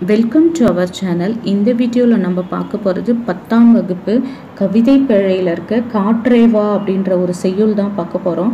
welcome to our channel இந்த வீடியோவில் நம்ம பார்க்க போகிறது பத்தாம் வகுப்பு கவிதை பிழையில் இருக்க காற்றேவா அப்படின்ற ஒரு செய்யுள் தான் பார்க்க போகிறோம்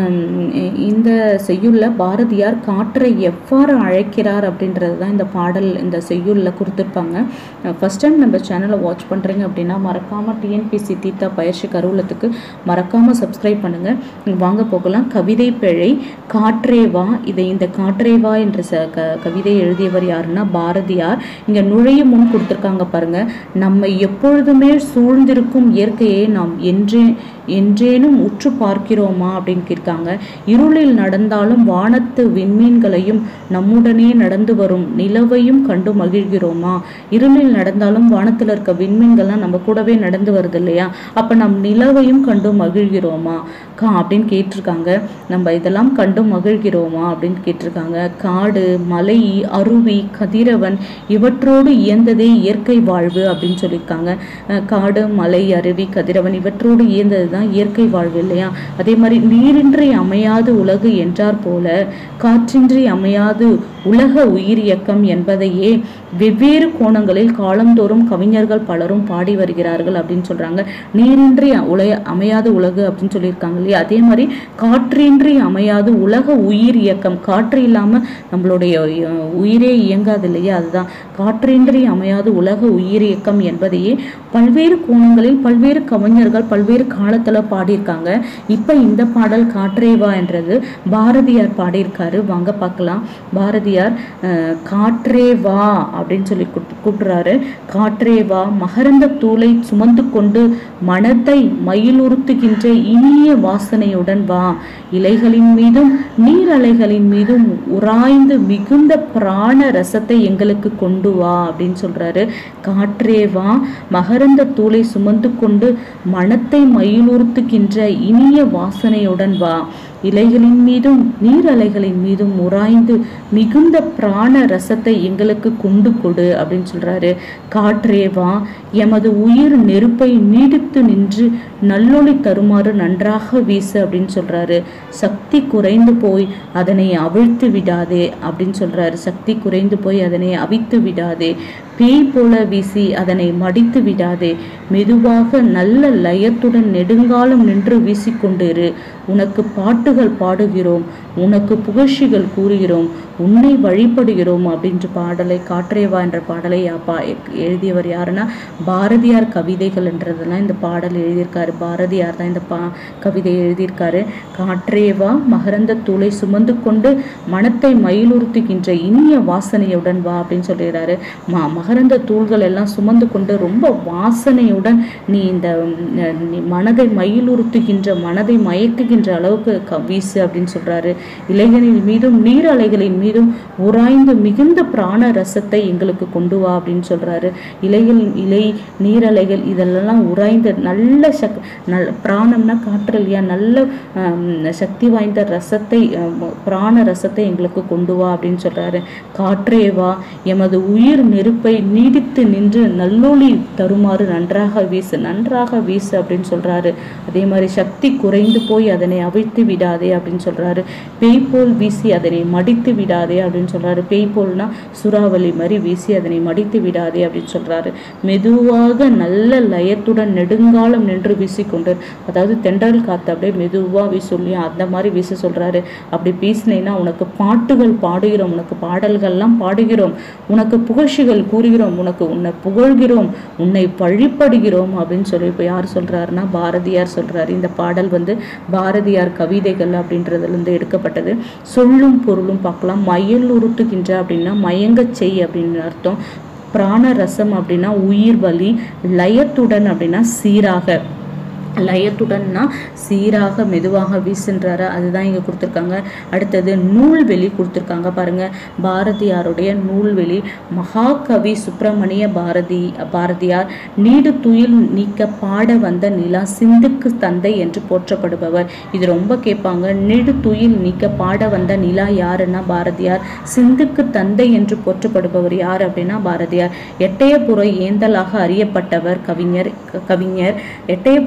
இந்த செய்யுளில் பாரதியார் காற்றை எவ்வாறு அழைக்கிறார் அப்படின்றது தான் இந்த பாடல் இந்த செய்யுளில் கொடுத்துருப்பாங்க ஃபஸ்ட் டைம் நம்ம சேனலை வாட்ச் பண்ணுறீங்க அப்படின்னா மறக்காமல் டிஎன்பிசி தீத்தா பயிற்சி கருவூலத்துக்கு மறக்காமல் சப்ஸ்கிரைப் பண்ணுங்கள் வாங்க போகலாம் கவிதை பிழை காற்றேவா இதை இந்த காற்றேவா என்ற ச க கவிதை எழுதியவர் யாருன்னா பாரதியார் இங்கே நுழையும் முன் கொடுத்துருக்காங்க பாருங்க நம்மை எப்பொழுதுமே சூழ்ந்திருக்கும் இயற்கையை நாம் என்றே என்றேனும் உற்று பார்க்கிறோமா அப்படின்னு கேட்காங்க இருளில் நடந்தாலும் வானத்து விண்மீன்களையும் நம்முடனே நடந்து வரும் நிலவையும் கண்டு மகிழ்கிறோமா இருளில் நடந்தாலும் வானத்தில் இருக்க விண்மீன்கள்லாம் நம்ம கூடவே நடந்து வருது இல்லையா அப்போ நம் நிலவையும் கண்டு மகிழ்கிறோமா கா அப்படின்னு கேட்டிருக்காங்க நம்ம இதெல்லாம் கண்டு மகிழ்கிறோமா அப்படின்னு கேட்டிருக்காங்க காடு மலை அருவி கதிரவன் இவற்றோடு இயந்ததே இயற்கை வாழ்வு அப்படின்னு சொல்லியிருக்காங்க அஹ் காடு மலை அருவி கதிரவன் இவற்றோடு இயந்தது தான் இயற்கை வாழ்வு இல்லையா அதே மாதிரி நீரின்றி அமையாது உலகு என்றார் போல காற்றின்றி அமையாது உலக உயிர் இயக்கம் என்பதையே வெவ்வேறு கோணங்களில் காலந்தோறும் கவிஞர்கள் பலரும் பாடி வருகிறார்கள் அப்படின்னு சொல்றாங்க நீரின்றி உலக அமையாத உலகு அப்படின்னு சொல்லியிருக்காங்க இல்லையா அதே மாதிரி காற்றின்றி அமையாது உலக உயிர் இயக்கம் காற்று இல்லாம நம்மளுடைய அஹ், உயிரே இயங்காது இல்லையா அதுதான் காற்றின்றி அமையாது உலக உயிர் இயக்கம் என்பதையே பல்வேறு கோணங்களில் பல்வேறு கவிஞர்கள் பல்வேறு காலத்துல பாடியிருக்காங்க இப்ப இந்த பாடல் காற்றேவா என்றது பாரதியார் பாடியிருக்காரு வாங்க பார்க்கலாம் பாரதியார் அஹ், காற்றே வா அப்படின்னு சொல்லி கூப்பிட்டு- கூப்பிடுறாரு காற்றே வா மகரந்த தூளை சுமந்து கொண்டு மனத்தை மயிலுறுத்துகின்ற இனிய வாசனையுடன் வா இலைகளின் மீதும் நீரலைகளின் மீதும் உராய்ந்து மிகுந்த பிராண ரசத்தை எங்களுக்கு கொண்டு வா அப்படின்னு சொல்றாரு காற்றே வா மகரந்த தூளை சுமந்து கொண்டு மனத்தை மயிலுறுத்துகின்ற இனிய வாசனையுடன் வா இலைகளின் மீதும் நீரலைகளின் மீதும் உராய்ந்து மிகுந்த பிராண ரசத்தை எங்களுக்கு கொண்டு கொடு அப்படின்னு சொல்றாரு காற்றே வா எமது உயிர் நெருப்பை நீடித்து நின்று நல்லொளி தருமாறு நன்றாக வீசு அப்படின்னு சொல்றாரு சக்தி குறைந்து போய் அதனை அவிழ்த்து விடாதே அப்படின்னு சொல்றாரு சக்தி குறைந்து போய் அதனை அவித்து விடாதே பேய் போல வீசி அதனை மடித்து விடாதே மெதுவாக நல்ல லயத்துடன் நெடுங்காலம் நின்று வீசிக்கொண்டிரு உனக்கு பாட்டுகள் பாடுகிறோம் உனக்கு புகழ்ச்சிகள் கூறுகிறோம் உன்னை வழிபடுகிறோம் அப்படின்ற பாடலை காற்றேவா என்ற பாடலை அப்பா எழுதியவர் யாருன்னா பாரதியார் கவிதைகள் என்றதெல்லாம் இந்த பாடல் எழுதியிருக்காரு பாரதியார் தான் இந்த பா கவிதை எழுதியிருக்காரு காற்றேவா மகரந்த தூளை சுமந்து கொண்டு மனத்தை மயிலுறுத்துகின்ற இனிய வாசனையுடன் வா அப்படின்னு சொல்லிடுறாரு மா மகரந்த தூள்கள் எல்லாம் சுமந்து கொண்டு ரொம்ப வாசனையுடன் நீ இந்த ம், நீ மனதை மயிலுறுத்துகின்ற மனதை மயக்குகின்ற அளவுக்கு க- வீசு அப்படின்னு சொல்றாரு இலைகளின் மீதும் நீர் அலைகளின் மீதும் உராய்ந்து மிகுந்த பிராண ரசத்தை எங்களுக்கு கொண்டு வா அப்படின்னு சொல்றாரு இலைகள் இலை நீரலைகள் இதெல்லாம் உராய்ந்து நல்ல சக் நல் பிராணம்னா காற்று இல்லையா நல்ல ஆம், சக்தி வாய்ந்த ரசத்தை ஆம், பிராண ரசத்தை எங்களுக்கு கொண்டு வா அப்படின்னு சொல்றாரு காற்றே வா எமது உயிர் நெருப்பை நீடித்து நின்று நல்லொளி தருமாறு நன்றாக வீசு நன்றாக வீசு அப்படின்னு சொல்றாரு அதே மாதிரி சக்தி குறைந்து போய் அதனை அவிழ்த்து விடாதே அப்படின்னு சொல்றாரு பேய் போல் வீசி அதனை மடித்து விடாதே அப்படின்னு சொல்றாரு பேய் போல்னா சுறாவளி மாதிரி வீசி அதனை மடித்து விடாதே அப்படின்னு சொல்றாரு மெதுவாக நல்ல லயத்துடன் நெடுங்காலம் நின்று வீசிக்கொண்டு அதாவது தென்றல் காத்து அப்படியே மெதுவா வீசுல்லையா அந்த மாதிரி வீச சொல்றாரு அப்படி வீசினேன்னா உனக்கு பாட்டுகள் பாடுகிறோம் உனக்கு பாடல்கள்லாம் பாடுகிறோம் உனக்கு புகழ்ச்சிகள் கூறுகிறோம் உனக்கு உன்னை புகழ்கிறோம் உன்னை வழிபடுகிறோம் அப்படின்னு சொல்லி இப்போ யார் சொல்றாருன்னா பாரதியார் சொல்றாரு இந்த பாடல் வந்து பாரதியார் கவிதைகள் அப்படின்றதுல இருந்து எடுக்கப்பட்டது சொல்லும் பொருளும் பார்க்கலாம் மயல் உருட்டுகின்ற அப்படின்னா மயங்கச் செய் அப்படின்னு அர்த்தம் பிராணரசம் அப்படின்னா உயிர் வலி லயத்துடன் அப்படின்னா சீராக லயத்துடன்னா சீராக மெதுவாக வீசுன்றாரு அதுதான் இங்கே கொடுத்துருக்காங்க அடுத்தது நூல்வெளி கொடுத்துருக்காங்க பாருங்க பாரதியாருடைய நூல்வெளி மகாகவி சுப்பிரமணிய பாரதி பாரதியார் நீடு துயில் நீக்க பாட வந்த நிலா சிந்துக்கு தந்தை என்று போற்றப்படுபவர் இது ரொம்ப கேட்பாங்க நீடு துயில் நீக்க பாட வந்த நிலா யாருன்னா பாரதியார் சிந்துக்கு தந்தை என்று போற்றப்படுபவர் யார் அப்படின்னா பாரதியார் எட்டயபுரம் ஏந்தலாக அறியப்பட்டவர் கவிஞர் க- கவிஞர் எட்டயபுரம்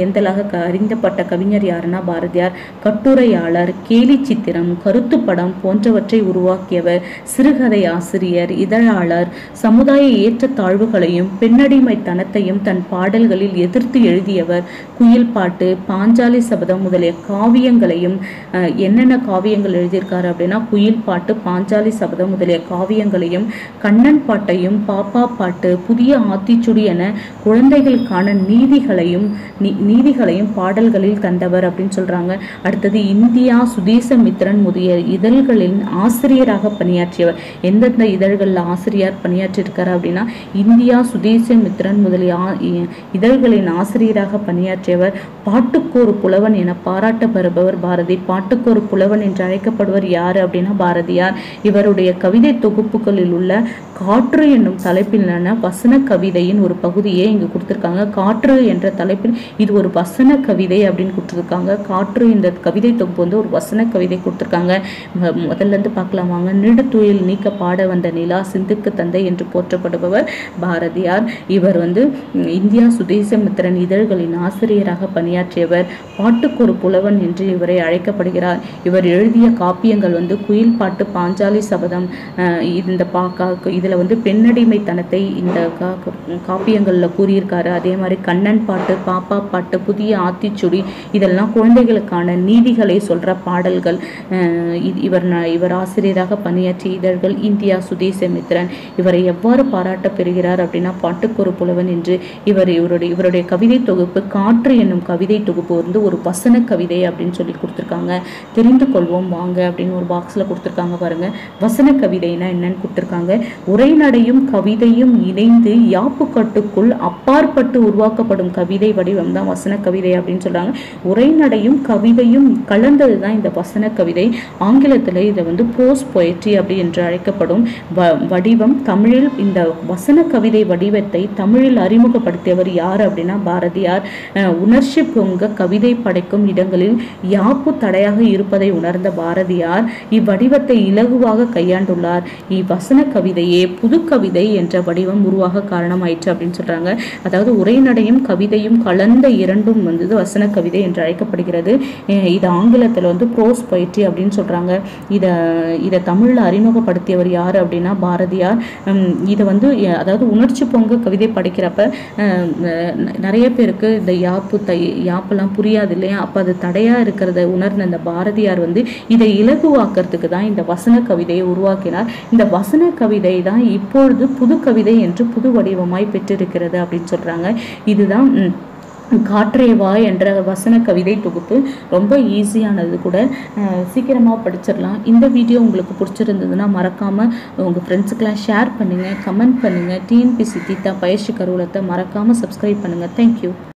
வியந்தலாக க அறிந்தப்பட்ட கவிஞர் யாருன்னா பாரதியார் கட்டுரையாளர் கேலி சித்திரம் கருத்துப்படம் போன்றவற்றை உருவாக்கியவர் சிறுகதை ஆசிரியர் இதழாளர் சமுதாய ஏற்றத்தாழ்வுகளையும் பெண்ணடிமைத்தனத்தையும் தன் பாடல்களில் எதிர்த்து எழுதியவர் குயில் பாட்டு பாஞ்சாலி சபதம் முதலிய காவியங்களையும் அஹ், என்னென்ன காவியங்கள் எழுதியிருக்காரு அப்படின்னா குயில் பாட்டு பாஞ்சாலி சபதம் முதலிய காவியங்களையும் கண்ணன் பாட்டையும் பாப்பா பாட்டு புதிய ஆத்திச்சுடி என குழந்தைகளுக்கான நீதிகளையும் நீ- நீதிகளையும் பாடல்களில் தந்தவர் அப்படின்னு சொல்றாங்க அடுத்தது இந்தியா சுதேசமித்திரன் முதலிய இதழ்களின் ஆசிரியராக பணியாற்றியவர் எந்தெந்த இதழ்களில் ஆசிரியர் பணியாற்றியிருக்காரு அப்படின்னா இந்தியா சுதேசமித்திரன் முதலிய ஆ- இ- இதழ்களின் ஆசிரியராக பணியாற்றியவர் பாட்டுக்கோரு புலவன் என பாராட்ட பெறுபவர் பாரதி பாட்டுக்கோரு புலவன் என்று அழைக்கப்படுவர் யாரு அப்படின்னா பாரதியார் இவருடைய கவிதை தொகுப்புகளில் உள்ள காற்று என்னும் தலைப்பிலான வசன கவிதையின் ஒரு பகுதியை இங்கு கொடுத்திருக்காங்க காற்று என்ற தலைப்பில் இது ஒரு வசன கவிதை அப்படின்னு கொடுத்துருக்காங்க காற்று இந்த கவிதை தொகுப்பு வந்து ஒரு வசன கவிதை கொடுத்துருக்காங்க ம- முதல்ல இருந்து பார்க்கலாம் வாங்க நெடுத்துயில் நீக்க பாட வந்த நிலா சிந்துக்கு தந்தை என்று போற்றப்படுபவர் பாரதியார் இவர் வந்து ம், இந்தியா சுதேசமித்திரன் இதழ்களின் ஆசிரியராக பணியாற்றியவர் பாட்டுக்கொரு புலவன் என்று இவரை அழைக்கப்படுகிறார் இவர் எழுதிய காப்பியங்கள் வந்து குயில் பாட்டு பாஞ்சாலி சபதம் அஹ், இந்த பா கா இதில் வந்து பெண்ணடிமைத்தனத்தை இந்த கா காப்பியங்களில் கூறியிருக்காரு அதே மாதிரி கண்ணன் பாட்டு பாப்பா பாட்டு புதிய ஆத்திச்சுடி இதெல்லாம் குழந்தைகளுக்கான நீதிகளை சொல்கிற பாடல்கள் அஹ், இ- இவர் ந- இவர் ஆசிரியராக பணியாற்றிய இதழ்கள் இந்தியா சுதேசமித்திரன் இவரை எவ்வாறு பாராட்ட பெறுகிறார் அப்படின்னா பாட்டுக்கொரு புலவன் என்று இவர் இவருடைய இவருடைய கவிதை தொகுப்பு காற்று என்னும் கவிதை தொகுப்பு வந்து ஒரு வசன கவிதை அப்படின்னு சொல்லி கொடுத்துருக்காங்க தெரிந்து கொள்வோம் வாங்க அப்படின்னு ஒரு பாக்ஸில் கொடுத்துருக்காங்க பாருங்க வசன கவிதைனா என்னன்னு கொடுத்துருக்காங்க உரைநடையும் கவிதையும் இணைந்து யாப்புக்கட்டுக்குள் அப்பாற்பட்டு உருவாக்கப்படும் கவிதை வடிவம் தான் வசன கவிதை அப்படின்னு சொல்றாங்க உரைநடையும் கவிதையும் கலந்தது தான் இந்த வசன கவிதை ஆங்கிலத்தில் இதை வந்து ப்ரோஸ் பொயட்ரி அப்படி என்று அழைக்கப்படும் வ- வடிவம் தமிழில் இந்த வசன கவிதை வடிவத்தை தமிழில் அறிமுகப்படுத்தியவர் யார் அப்படின்னா பாரதியார் அஹ், உணர்ச்சி பொங்க கவிதை படைக்கும் இடங்களில் யாப்பு தடையாக இருப்பதை உணர்ந்த பாரதியார் இவ்வடிவத்தை இலகுவாக கையாண்டுள்ளார் இவ்வசன கவிதையே புது கவிதை என்ற வடிவம் உருவாக காரணமாயிற்று அப்படின்னு சொல்றாங்க அதாவது உரைநடையும் கவிதையும் கலந்த இரண்டும் வந்து வசன கவிதை என்று அழைக்கப்படுகிறது அஹ் இது ஆங்கிலத்தில் வந்து ப்ரோஸ் பொயிட்ரி அப்படின்னு சொல்றாங்க இதை இதை தமிழில் அறிமுகப்படுத்தியவர் யார் அப்படின்னா பாரதியார் உம் இதை வந்து அஹ் அதாவது உணர்ச்சி பொங்க கவிதை படிக்கிறப்ப அஹ் ந- நிறைய பேருக்கு இந்த யாப்பு தை யாப்பெல்லாம் புரியாது இல்லையா அப்போ அது தடையாக இருக்கிறத உணர்ந்த இந்த பாரதியார் வந்து இதை இலகுவாக்கிறதுக்கு தான் இந்த வசன கவிதையை உருவாக்கினார் இந்த வசன கவிதை தான் இப்பொழுது புது கவிதை என்று புது வடிவமாய் பெற்றிருக்கிறது அப்படின்னு சொல்றாங்க இதுதான் உம், காற்றேவா என்ற வசன கவிதை தொகுப்பு ரொம்ப ஈஸியானது கூட அஹ் சீக்கிரமாக படிச்சிடலாம் இந்த வீடியோ உங்களுக்கு பிடிச்சிருந்ததுன்னா மறக்காமல் உங்கள் ஃப்ரெண்ட்ஸுக்கெல்லாம் ஷேர் பண்ணுங்கள் கமெண்ட் பண்ணுங்கள் டிஎன்பிசி தீத்தா பயிற்சி கருவூலத்தை மறக்காமல் சப்ஸ்கிரைப் பண்ணுங்கள் தேங்க்யூ